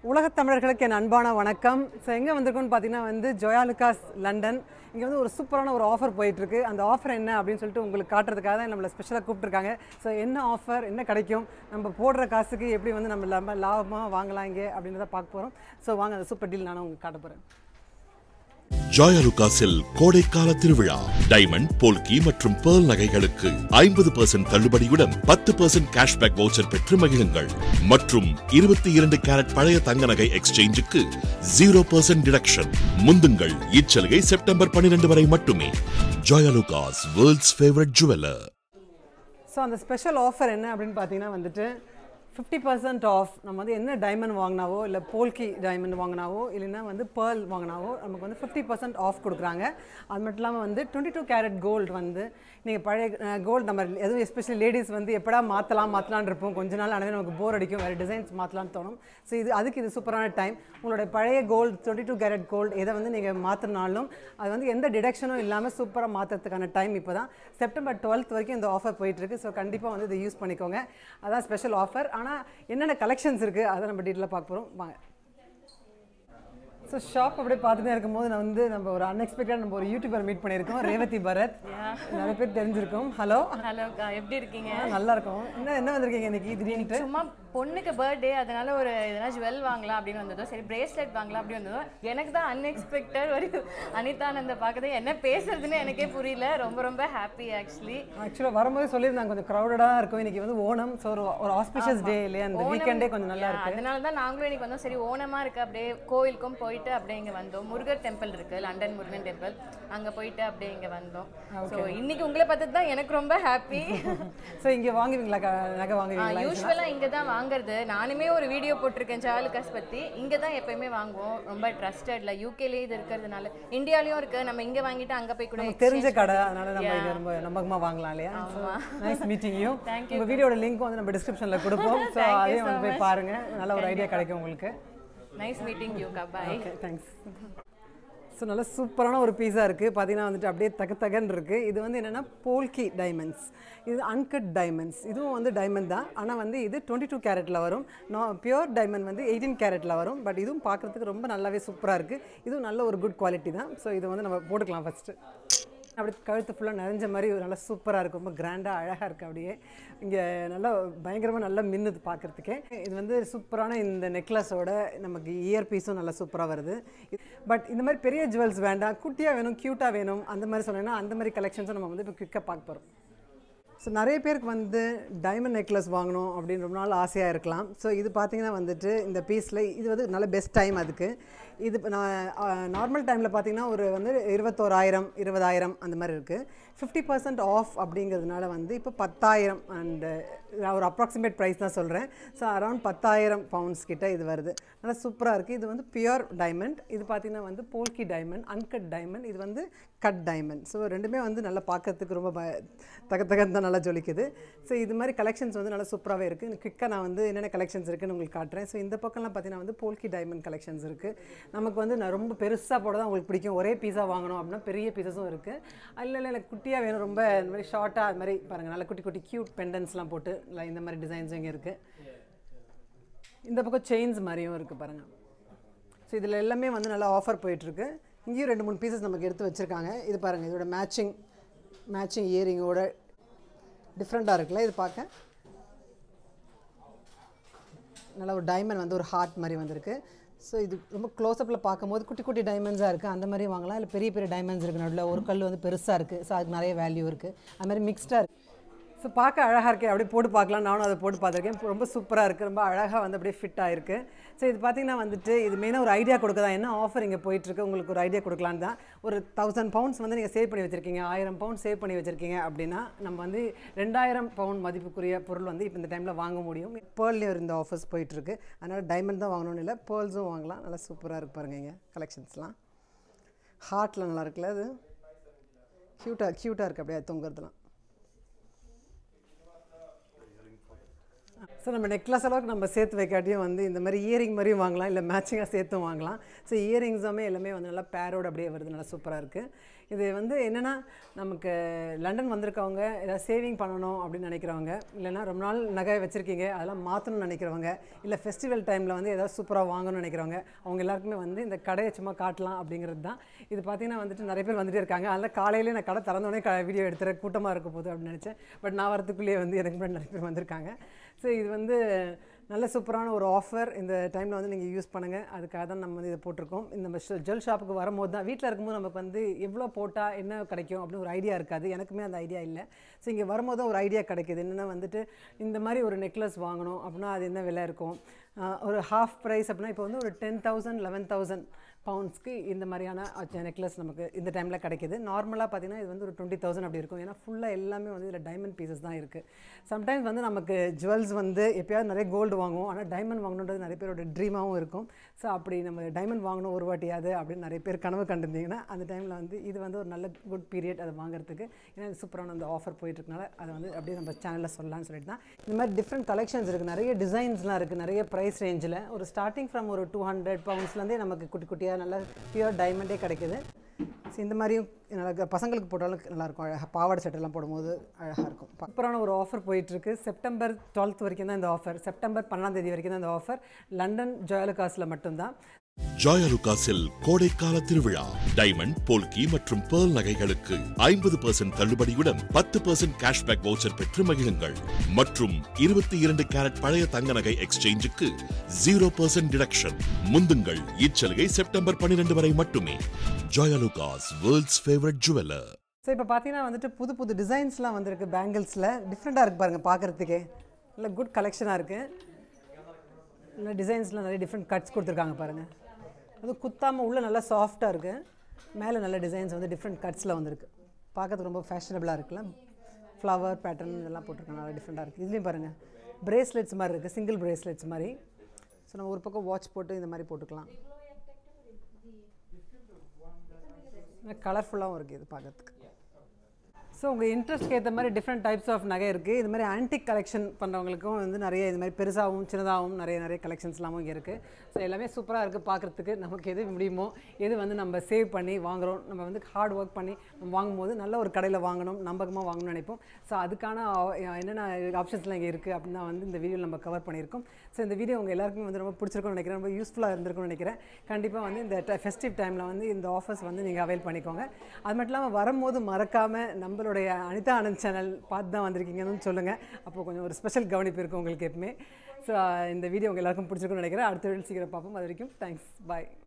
உலகத் தமிழர்களுக்கு என் அன்பான வணக்கம் ஸோ எங்கே வந்திருக்கோம்னு பார்த்தீங்கன்னா வந்து ஜோயாலுகாஸ் லண்டன் இங்கே வந்து ஒரு சூப்பரான ஒரு ஆஃபர் போயிட்டுருக்கு அந்த ஆஃபர் என்ன அப்படின்னு சொல்லிட்டு உங்களுக்கு காட்டுறதுக்காக தான் நம்மளை ஸ்பெஷலாக கூப்பிட்ருக்காங்க ஸோ என்ன ஆஃபர் என்ன கிடைக்கும் நம்ம போடுற காசுக்கு எப்படி வந்து நம்ம லாப லாபமாக வாங்கலாம் இங்கே அப்படின்றத பார்க்க போகிறோம் ஸோ வாங்க அந்த சூப்பர் டீல் நானும் உங்களுக்கு காட்ட போகிறேன் ஜாயலுகாஸில் கோடைக்கால திருவிழா டைமண்ட் போல்கி மற்றும் பேர்ல் நகைகளுக்கு ஐம்பது பர்சன்ட் தள்ளுபடியுடன் பத்து பர்சன்ட் கேஷ்பேக் வவுச்சர் பெற்று மகிழுங்கள் மற்றும் இருபத்தி இரண்டு கேரட் பழைய தங்க நகை எக்ஸ்சேஞ்சுக்கு ஜீரோ பர்சன்ட் டிடக்ஷன் முந்துங்கள் இச்சலுகை செப்டம்பர் பன்னிரண்டு வரை மட்டுமே Joyalukkas world's favourite jeweller so அந்த ஸ்பெஷல் ஆஃபர் என்ன அப்படின்னு பார்த்தீங்கன்னா வந்துட்டு ஃபிஃப்டி பர்சன்ட் ஆஃப் நம்ம வந்து என்ன டைமண்ட் வாங்கினாவோ இல்லை போல்கி டைமண்ட் வாங்கினாவோ இல்லைன்னா வந்து பேர்ல் வாங்கினாவோ நமக்கு வந்து ஃபிஃப்டி பர்சன்ட் ஆஃப் கொடுக்குறாங்க அது மட்டும் இல்லாமல் வந்து டுவெண்ட்டி டூ கேரட் கோல்டு வந்து நீங்கள் பழைய கோல்டு நம்ம எதுவும் எஸ்பெஷலி லேடிஸ் வந்து எப்படா மாற்றலாம் மாற்றலான்னு இருப்போம் கொஞ்ச நாள் ஆனவே நமக்கு போர் அடிக்கும் வேறு டிசைன்ஸ் மாற்றலாம்னு தோணும் ஸோ இது அதுக்கு இது சூப்பரான டைம் உங்களுடைய பழைய gold twenty two carat gold எதை வந்து நீங்கள் மாற்றினாலும் அது வந்து எந்த டிடக்ஷனும் இல்லாமல் சூப்பராக மாற்றுறதுக்கான டைம் இப்போ தான் செப்டம்பர் டுவெல்த் வரைக்கும் இந்த ஆஃபர் போயிட்டுருக்கு ஸோ கண்டிப்பாக வந்து இதை யூஸ் பண்ணிக்கோங்க அதான் ஸ்பெஷல் ஆஃபர் ஆனால் என்னென்ன கலெக்ஷன்ஸ் இருக்குது அதை நம்ம டீட்டெயிலாக பார்க்க போகிறோம் வாங்க ஸோ ஷாப் அப்படியே பார்த்துட்டே இருக்கும்போது நான் வந்து நம்ம ஒரு அன்எக்ஸ்பெக்டட் நம்ம ஒரு யூடியூபர் மீட் பண்ணியிருக்கோம் ரேவதி பரத் நிறைய பேர் தெரிஞ்சிருக்கோம் ஹலோ ஹலோக்கா எப்படி இருக்கீங்க நல்லா இருக்கும் என்ன என்ன வந்திருக்கீங்க இன்னைக்கு திடீர்னு சும்மா பொண்ணுக்கு பர்த்டே அதனால ஒரு எதனா ஜுவல் வாங்கலாம் அப்படின்னு வந்ததோ சரி பிரேஸ்லெட் வாங்கலாம் அப்படின்னு வந்ததோ எனக்கு தான் அன்எக்ஸ்பெக்டட் ஒரு அனிதானந்த பார்க்கறது என்ன பேசுறதுன்னு எனக்கே புரியல ரொம்ப ரொம்ப ஹாப்பி ஆக்சுவலி ஆக்சுவலாக வரும்போது சொல்லியிருந்தாங்க கொஞ்சம் க்ரௌடடாக இருக்கும் இன்னைக்கு வந்து ஓணம் ஸோ ஒரு ஒரு ஆஸ்பிஷியஸ் டே இல்லையா அந்த வீக்கெண்டே கொஞ்சம் நல்லா இருக்கு அதனால தான் நாங்களும் இன்னைக்கு வந்தோம் சரி ஓணமா இருக்கு அப்படியே கோயிலுக்கும் போயிட்டு அப்படியே இங்க வந்தோம் முருகர் டெம்பிள் இருக்கு லண்டன் முருகன் டெம்பிள் அங்க போயிட்டு அப்படியே இங்க வந்தோம் ஸோ இன்னைக்கு உங்களை பார்த்தது தான் எனக்கு ரொம்ப ஹாப்பி ஸோ இங்கே வாங்குவீங்களா க- நகை வாங்குவீங்களா யூஸ்வலா இங்க தான் வாங்குறது நானுமே ஒரு வீடியோ போட்டிருக்கேன் ஜாலுகாஸ் பத்தி இங்க தான் எப்பயுமே வாங்குவோம் ரொம்ப ட்ரஸ்டட்ல யூகேலயே இது இருக்கிறதுனால இந்தியாலயும் இருக்கு நம்ம இங்க வாங்கிட்டு அங்க போய் கூட நமக்கு தெரிஞ்ச கடை அதனால நம்ம இங்க ரொம்ப நம்பகமாக வாங்கலாம் இல்லையா நைஸ் மீட்டிங் யூ Thank உங்கள் வீடியோட லிங்க் வந்து நம்ம டிஸ்கிரிப்ஷனில் கொடுப்போம் ஸோ அதையும் வந்து போய் பாருங்க நல்ல ஒரு ஐடியா கிடைக்கும் உங்களுக்கு nice meeting you bye okay thanks so நல்ல சூப்பரான ஒரு பீஸா இருக்குது பார்த்தீங்கன்னா வந்துட்டு அப்படியே தக தகன்னு இருக்குது இது வந்து என்னென்னா போல்கி டைமண்ட்ஸ் இது அன்கட் டைமண்ட்ஸ் இதுவும் வந்து டைமண்ட் தான் ஆனால் வந்து இது டுவெண்ட்டி டூ கேரட்டில் வரும் நோ பியூர் டைமண்ட் வந்து எயிட்டீன் கேரட்டில் வரும் பட் இதுவும் பார்க்குறதுக்கு ரொம்ப நல்லாவே சூப்பராக இருக்குது இதுவும் நல்ல ஒரு குட் குவாலிட்டி தான் ஸோ இது வந்து நம்ம போட்டுக்கலாம் ஃபஸ்ட்டு அப்படி கழுத்து ஃபுல்லாக நிறைஞ்ச மாதிரி ஒரு நல்லா சூப்பராக இருக்கும் ரொம்ப கிராண்டாக அழகாக இருக்குது அப்படியே இங்கே நல்லா பயங்கரமாக நல்லா மின்னுது பார்க்குறதுக்கே இது வந்து சூப்பரான இந்த நெக்லஸோட நமக்கு இயர் பீஸும் நல்லா சூப்பராக வருது பட் இந்த மாதிரி பெரிய ஜுவல்ஸ் வேண்டாம் குட்டியாக வேணும் க்யூட்டாக வேணும் அந்த மாதிரி சொன்னீங்கன்னா அந்த மாதிரி கலெக்ஷன்ஸும் நம்ம வந்து இப்போ குயிக்காக பார்க்க போகிறோம் ஸோ நிறைய பேருக்கு வந்து டைமண்ட் நெக்லஸ் வாங்கணும் அப்படின்னு ரொம்ப நாள் ஆசையாக இருக்கலாம் ஸோ இது பார்த்தீங்கன்னா வந்துட்டு இந்த பீஸில் இது வந்து நல்ல பெஸ்ட் டைம் அதுக்கு இது இப்போ நான் நார்மல் டைமில் பார்த்தீங்கன்னா ஒரு வந்து இருபத்தோராயிரம் இருபதாயிரம் அந்த மாதிரி இருக்குது ஃபிஃப்டி பர்சன்ட் ஆஃப் அப்படிங்கிறதுனால வந்து இப்போ பத்தாயிரம் அண்டு நான் ஒரு அப்ராக்சிமேட் ப்ரைஸ் தான் சொல்கிறேன் ஸோ அரௌண்ட் பத்தாயிரம் பவுண்ட்ஸ் கிட்ட இது வருது நல்லா சூப்பராக இருக்குது இது வந்து பியூர் டைமண்ட் இது பார்த்தீங்கன்னா வந்து போல்கி டைமண்ட் அன்கட் டைமண்ட் இது வந்து கட் டைமண்ட் ஸோ ரெண்டுமே வந்து நல்லா பார்க்கறதுக்கு ரொம்ப ப தக தகன்னு தான் நல்லா ஜொலிக்குது ஸோ இது மாதிரி கலெக்ஷன்ஸ் வந்து நல்லா சூப்பராகவே இருக்குது குயிக்காக நான் வந்து என்னென்ன கலெக்ஷன்ஸ் இருக்குன்னு உங்களுக்கு காட்டுறேன் ஸோ இந்த பக்கம்லாம் பார்த்தீங்கன்னா வந்து போல்கி டைமண்ட் கலெக்ஷன்ஸ் இருக்குது நமக்கு வந்து நான் ரொம்ப பெருசாக போட தான் உங்களுக்கு பிடிக்கும் ஒரே பீஸாக வாங்கணும் அப்படின்னா பெரிய பீசஸும் இருக்குது அதில் இல்லை எனக்கு குட்டியாக வேணும் ரொம்ப இந்த மாதிரி ஷார்ட்டாக அது மாதிரி பாருங்கள் நல்ல குட்டி குட்டி க்யூட் பெண்டன்ஸ்லாம் போட்டு இல்லை இந்த மாதிரி டிசைன்ஸும் இங்கே இருக்குது இந்த பக்கம் செயின்ஸ் மாதிரியும் இருக்குது பாருங்கள் ஸோ இதில் எல்லாமே வந்து நல்லா ஆஃபர் போயிட்டுருக்கு இங்கேயும் ரெண்டு மூணு பீசஸ் நமக்கு எடுத்து வச்சுருக்காங்க இது பாருங்கள் இதோட மேட்சிங் மேட்சிங் இயரிங்கோட டிஃப்ரெண்ட்டாக இருக்குல்ல இது பார்க்க நல்ல ஒரு டைமண்ட் வந்து ஒரு ஹார்ட் மாதிரி வந்திருக்கு ஸோ இது ரொம்ப க்ளோஸ்அப்பில் பார்க்கும்போது குட்டி குட்டி டைமண்ட்ஸாக இருக்குது அந்த மாதிரி வாங்கலாம் இல்லை பெரிய பெரிய டைமண்ட்ஸ் இருக்குது நடுவில் ஒரு கல் வந்து பெருசாக இருக்குது ஸோ அதுக்கு நிறைய வேல்யூ இருக்குது அது மாதிரி மிக்ஸ்டாக இருக்குது ஸோ பார்க்க அழகாக இருக்கே அப்படியே போட்டு பார்க்கலாம் நானும் அதை போட்டு பார்த்துருக்கேன் ரொம்ப சூப்பராக இருக்குது ரொம்ப அழகாக வந்து அப்படியே ஃபிட் ஆயிருக்கு ஸோ இது பார்த்தீங்கன்னா வந்துட்டு இது மெயினாக ஒரு ஐடியா கொடுக்க தான் என்ன ஆஃபர் இங்கே போயிட்டுருக்கு உங்களுக்கு ஒரு ஐடியா கொடுக்கலான்னு தான் ஒரு தௌசண்ட் பவுண்ட்ஸ் வந்து நீங்கள் சேவ் பண்ணி வச்சுருக்கீங்க ஆயிரம் பவுண்ட் சேவ் பண்ணி வச்சுருக்கீங்க அப்படின்னா நம்ம வந்து ரெண்டாயிரம் பவுண்ட் மதிப்புக்குரிய பொருள் வந்து இப்போ இந்த டைமில் வாங்க முடியும் பேர்லேயும் இந்த ஆஃபர்ஸ் போயிட்டுருக்கு அதனால் டைமண்ட் தான் வாங்கணும்னு இல்லை பேர்ல்ஸும் வாங்கலாம் நல்லா சூப்பராக இருக்கு பாருங்க இங்கே கலெக்ஷன்ஸ்லாம் ஹார்ட்டில் நல்லா இருக்குல்ல அது க்யூட்டாக க்யூட்டாக இருக்குது அப்படியே தொங்குறதுலாம் ஸோ நம்ம நெக்லஸ் அளவுக்கு நம்ம சேர்த்து வைக்காட்டியும் வந்து இந்த மாதிரி இயரிங் மாதிரியும் வாங்கலாம் இல்லை மேட்சிங்காக சேர்த்தும் வாங்கலாம் ஸோ இயரிங்ஸுமே எல்லாமே வந்து நல்லா பேரோடு அப்படியே வருது நல்லா சூப்பராக இருக்குது இது வந்து என்னென்னா நமக்கு லண்டன் வந்திருக்கவங்க ஏதாவது சேவிங் பண்ணணும் அப்படின்னு நினைக்கிறவங்க இல்லைன்னா ரொம்ப நாள் நகை வச்சுருக்கீங்க அதெல்லாம் மாற்றணும்னு நினைக்கிறவங்க இல்லை ஃபெஸ்டிவல் டைமில் வந்து ஏதாவது சூப்பராக வாங்கணும்னு நினைக்கிறவங்க அவங்க எல்லாருக்குமே வந்து இந்த கடையை சும்மா காட்டலாம் அப்படிங்கிறது தான் இது பார்த்தீங்கன்னா வந்துட்டு நிறைய பேர் வந்துட்டே இருக்காங்க அதில் காலையிலே நான் கடை திறந்தோடனே க வீடியோ எடுத்துகிற கூட்டமாக இருக்க போகுது அப்படின்னு நினச்சேன் பட் நான் வரத்துக்குள்ளேயே வந்து எனக்கு முன்னாடி நிறைய பேர் வந்திருக்காங்க ஸோ இது வந்து நல்ல சூப்பரான ஒரு ஆஃபர் இந்த டைமில் வந்து நீங்கள் யூஸ் பண்ணுங்கள் அதுக்காக தான் நம்ம வந்து இதை போட்டிருக்கோம் இந்த ஜுவல் ஷாப்புக்கு வரும்போது தான் வீட்டில் இருக்கும்போது நமக்கு வந்து எவ்வளோ போட்டால் என்ன கிடைக்கும் அப்படின்னு ஒரு ஐடியா இருக்காது எனக்குமே அந்த ஐடியா இல்லை ஸோ இங்கே வரும்போது தான் ஒரு ஐடியா கிடைக்குது என்னென்னா வந்துட்டு இந்த மாதிரி ஒரு நெக்லஸ் வாங்கணும் அப்படின்னா அது என்ன விலை இருக்கும் ஆஹ் ஒரு ஹாஃப் ப்ரைஸ் அப்படின்னா இப்போ வந்து ஒரு டென் தௌசண்ட் லெவன் தௌசண்ட் பவுண்ட்ஸ்க்கு இந்த மாதிரியான நெக்லஸ் நமக்கு இந்த டைமில் கிடைக்கிது நார்மலாக பார்த்தீங்கன்னா இது வந்து ஒரு டுவெண்ட்டி தௌசண்ட் அப்படி இருக்கும் ஏன்னா ஃபுல்லாக எல்லாமே வந்து இதில் டைமண்ட் பீசஸ் தான் இருக்குது சம்டைம்ஸ் வந்து நமக்கு ஜுவல்ஸ் வந்து எப்பயாவது நிறைய கோல்டு வாங்குவோம் ஆனால் டைமண்ட் வாங்கணுன்றது நிறைய பேரோட ட்ரீமாகவும் இருக்கும் ஸோ அப்படி நம்ம டைமண்ட் வாங்கணும் ஒரு வாட்டியாவது அப்படின்னு நிறைய பேர் கனவு கண்டிருந்தீங்கன்னா அந்த டைமில் வந்து இது வந்து ஒரு நல்ல குட் பீரியட் அதை வாங்குறதுக்கு ஏன்னா இது சூப்பரான அந்த ஆஃபர் போயிட்டுருக்கனால அதை வந்து அப்படியே நம்ம சேனலில் சொல்லலாம்னு சொல்லிட்டு தான் இந்த மாதிரி டிஃப்ரெண்ட் கலெக்ஷன்ஸ் இருக்குது நிறைய டிசைன்ஸ்லாம் இருக்குது நிறைய ப்ரைஸ் ரேஞ்சில் ஒரு ஸ்டார்டிங் ஃப்ரம் ஒரு டூ ஹண்ட்ரட் பவுண்ட்ஸ்லேருந்தே நமக்கு குட்டி குட்டியாக நல்ல பியூர் டைமண்டே கிடைக்குது ஸோ இந்த மாதிரியும் நல்லா பசங்களுக்கு போட்டாலும் நல்லாயிருக்கும் அழகாக பாவாடை சட்டெல்லாம் போடும்போது அழகாக இருக்கும் சூப்பரான ஒரு ஆஃபர் போயிட்டுருக்கு செப்டம்பர் டுவெல்த் வரைக்கும் தான் இந்த ஆஃபர் செப்டம்பர் பன்னெண்டாம் தேதி வரைக்கும் தான் இந்த ஆஃபர் லண்டன் ஜோயலுகாஸில் மட்டும்தான் ஜாயலுகாஸில் கோடைக்கால திருவிழா டைமண்ட் போல்கி மற்றும் பேர்ல் நகைகளுக்கு ஐம்பது பர்சன்ட் தள்ளுபடியுடன் பத்து பர்சன்ட் கேஷ்பேக் வவுச்சர் பெற்று மகிழுங்கள் மற்றும் இருபத்தி இரண்டு கேரட் பழைய தங்க நகை எக்ஸ்சேஞ்சுக்கு ஜீரோ பர்சன்ட் டிடக்ஷன் முந்துங்கள் இச்சலுகை செப்டம்பர் பன்னிரண்டு வரை மட்டுமே Joyalukkas world's favourite jeweller so இப்போ பார்த்தீங்கன்னா வந்துட்டு புது புது டிசைன்ஸ்லாம் வந்திருக்கு பேங்கிள்ஸில் டிஃப்ரெண்ட்டாக இருக்குது பாருங்கள் பார்க்குறதுக்கே நல்ல குட் கலெக்ஷனாக இருக்குது நல்ல டிசைன்ஸ்லாம் நிறைய டிஃப்ரெண்ட் கட்ஸ் கொடுத்துருக்காங்க பாருங்கள் அது குத்தாமல் உள்ள நல்லா சாஃப்டாக இருக்குது மேலே நல்ல டிசைன்ஸ் வந்து டிஃப்ரெண்ட் கட்ஸில் வந்திருக்கு பார்க்கறதுக்கு ரொம்ப ஃபேஷனபிளாக இருக்குல்ல ஃப்ளவர் பேட்டர்ன் இதெல்லாம் போட்டிருக்காங்க நல்லா டிஃப்ரெண்ட்டாக இருக்குது இதுலேயும் பாருங்கள் பிரேஸ்லெட்ஸ் மாதிரி இருக்குது சிங்கிள் பிரேஸ்லெட்ஸ் மாதிரி ஸோ நம்ம ஒரு பக்கம் வாட்ச் போட்டு இந்த மாதிரி போட்டுக்கலாம் கலர்ஃபுல்லாகவும் இருக்குது இது பார்க்கறதுக்கு ஸோ உங்கள் இன்ட்ரெஸ்ட்க்கு ஏற்ற மாதிரி டிஃப்ரெண்ட் டைப்ஸ் ஆஃப் நகை இருக்குது இது மாதிரி ஆன்டிக் கலெக்ஷன் பண்ணுறவங்களுக்கும் வந்து நிறைய இது மாதிரி பெருசாகவும் சின்னதாகவும் நிறைய நிறைய கலெக்ஷன்ஸ்லாமும் இங்கே இருக்குது ஸோ எல்லாமே சூப்பராக இருக்குது பார்க்குறதுக்கு நமக்கு எது முடியுமோ எது வந்து நம்ம சேவ் பண்ணி வாங்குகிறோம் நம்ம வந்து ஹார்ட் ஒர்க் பண்ணி நம்ம வாங்கும்போது நல்ல ஒரு கடையில் வாங்கணும் நம்பகமாக வாங்கணும்னு நினைப்போம் ஸோ அதுக்கான ஆ- என்னென்ன ஆப்ஷன்ஸ்லாம் இங்கே இருக்குது அப்படின்னு தான் வந்து இந்த வீடியோவில் நம்ம கவர் பண்ணியிருக்கோம் ஸோ இந்த வீடியோ உங்கள் எல்லாருக்குமே வந்து ரொம்ப பிடிச்சிருக்கும்னு நினைக்கிறேன் ரொம்ப யூஸ்ஃபுல்லாக இருந்திருக்கும்னு நினைக்கிறேன் கண்டிப்பாக வந்து இந்த ஃபெஸ்டிவ் டைமில் வந்து இந்த ஆஃபர்ஸ் வந்து நீங்கள் அவைல் பண்ணிக்கோங்க அது மட்டும் இல்லாமல் வரும்போது மறக்காமல் நம்மளுடைய அனிதா ஆனந்த் சேனல் பார்த்து தான் வந்திருக்கீங்கன்னு சொல்லுங்கள் அப்போ கொஞ்சம் ஒரு ஸ்பெஷல் கவனிப்பு இருக்கும் உங்களுக்கு எப்பவுமே ஸோ இந்த வீடியோ உங்கள் எல்லாருக்கும் பிடிச்சிருக்கும்னு நினைக்கிறேன் அடுத்த வீடியோ சீக்கிரம் பார்ப்போம் அது வரைக்கும் தேங்க்ஸ் பாய்